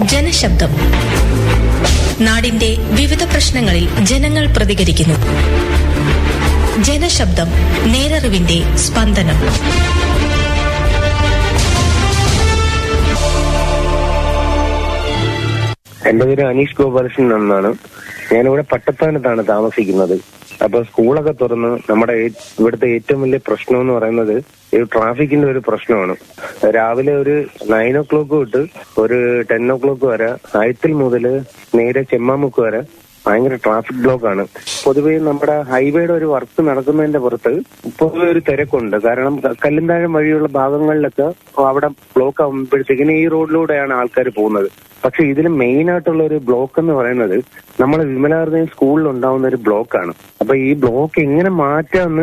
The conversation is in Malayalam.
ജനശബ്ദം നാടിന്റെ വിവിധ പ്രശ്നങ്ങളിൽ ജനങ്ങൾ പ്രതികരിക്കുന്നു ജനശബ്ദം നേരറിവിന്റെ സ്പന്ദനം എന്റെ പേര് അനീഷ് ഗോപാലകൃഷ്ണൻ എന്നാണ് ഞാനിവിടെ പട്ടത്താനത്താണ് താമസിക്കുന്നത് അപ്പൊ സ്കൂളൊക്കെ തുറന്ന് നമ്മുടെ ഏ- ഇവിടുത്തെ ഏറ്റവും വലിയ പ്രശ്നം എന്ന് പറയുന്നത് ഈ ട്രാഫിക്കിന്റെ ഒരു പ്രശ്നമാണ് രാവിലെ ഒരു നയൻ ഓ ക്ലോക്ക് തൊട്ട് ഒരു ടെൻ ഓ ക്ലോക്ക് വരെ ആയത്തിൽ മുതൽ നേരെ ചെമ്മാമുക്ക് വരെ ഭയങ്കര ട്രാഫിക് ബ്ലോക്ക് ആണ് പൊതുവേ നമ്മുടെ ഹൈവേയുടെ ഒരു വർക്ക് നടക്കുന്നതിന്റെ പുറത്ത് പൊതുവെ ഒരു തിരക്കുണ്ട് കാരണം ക- കല്ലുംതാഴം വഴിയുള്ള ഭാഗങ്ങളിലൊക്കെ അവിടെ ബ്ലോക്ക് ആകുമ്പോഴത്തേക്കിന് ഈ റോഡിലൂടെയാണ് ആൾക്കാർ പോകുന്നത് പക്ഷെ ഇതിൽ മെയിൻ ആയിട്ടുള്ള ഒരു ബ്ലോക്ക് എന്ന് പറയുന്നത് നമ്മളെ വിമലാർദ്ദയും സ്കൂളിൽ ഉണ്ടാവുന്ന ഒരു ബ്ലോക്കാണ് അപ്പൊ ഈ ബ്ലോക്ക് എങ്ങനെ മാറ്റാമെന്ന്